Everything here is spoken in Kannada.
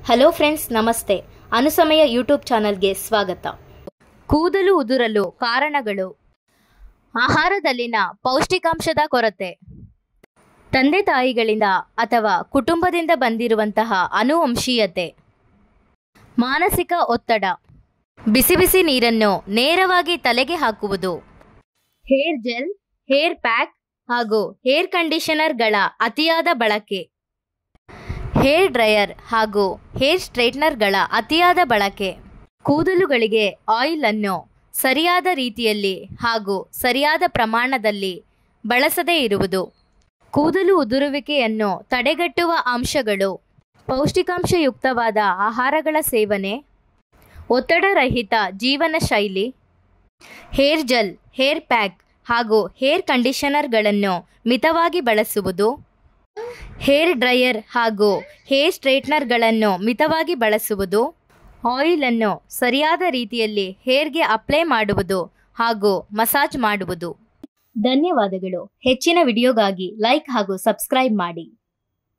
ಹಲೋ ಫ್ರೆಂಡ್ಸ್ ನಮಸ್ತೆ ಅನುಸಮಯ ಯೂಟ್ಯೂಬ್ ಚಾನಲ್ಗೆ ಸ್ವಾಗತ ಕೂದಲು ಉದುರಲು ಕಾರಣಗಳು ಆಹಾರದಲ್ಲಿನ ಪೌಷ್ಟಿಕಾಂಶದ ಕೊರತೆ ತಂದೆ ತಾಯಿಗಳಿಂದ ಅಥವಾ ಕುಟುಂಬದಿಂದ ಬಂದಿರುವಂತಹ ಅನುವಂಶೀಯತೆ ಮಾನಸಿಕ ಒತ್ತಡ ಬಿಸಿ ಬಿಸಿ ನೀರನ್ನು ನೇರವಾಗಿ ತಲೆಗೆ ಹಾಕುವುದು ಹೇರ್ ಜೆಲ್ ಹೇರ್ ಪ್ಯಾಕ್ ಹಾಗೂ ಹೇರ್ ಕಂಡೀಷನರ್ಗಳ ಅತಿಯಾದ ಬಳಕೆ ಹೇರ್ ಡ್ರೈಯರ್ ಹಾಗೂ ಹೇರ್ ಸ್ಟ್ರೈಟ್ನರ್ಗಳ ಅತಿಯಾದ ಬಳಕೆ ಕೂದಲುಗಳಿಗೆ ಆಯಿಲ್ ಅನ್ನು ಸರಿಯಾದ ರೀತಿಯಲ್ಲಿ ಹಾಗೂ ಸರಿಯಾದ ಪ್ರಮಾಣದಲ್ಲಿ ಬಳಸದೇ ಇರುವುದು ಕೂದಲು ಉದುರುವಿಕೆಯನ್ನು ತಡೆಗಟ್ಟುವ ಅಂಶಗಳು ಪೌಷ್ಟಿಕಾಂಶಯುಕ್ತವಾದ ಆಹಾರಗಳ ಸೇವನೆ ಒತ್ತಡರಹಿತ ಜೀವನ ಶೈಲಿ ಹೇರ್ ಜೆಲ್ ಹೇರ್ ಪ್ಯಾಕ್ ಹಾಗೂ ಹೇರ್ ಕಂಡೀಷನರ್ಗಳನ್ನು ಮಿತವಾಗಿ ಬಳಸುವುದು ಹೇರ್ ಡ್ರೈಯರ್ ಹಾಗೂ ಹೇರ್ ಸ್ಟ್ರೈಟ್ನರ್ಗಳನ್ನು ಮಿತವಾಗಿ ಬಳಸುವುದು ಆಯಿಲನ್ನು ಸರಿಯಾದ ರೀತಿಯಲ್ಲಿ ಹೇರ್ಗೆ ಅಪ್ಲೈ ಮಾಡುವುದು ಹಾಗೂ ಮಸಾಜ್ ಮಾಡುವುದು ಧನ್ಯವಾದಗಳು ಹೆಚ್ಚಿನ ವಿಡಿಯೋಗಾಗಿ ಲೈಕ್ ಹಾಗೂ ಸಬ್ಸ್ಕ್ರೈಬ್ ಮಾಡಿ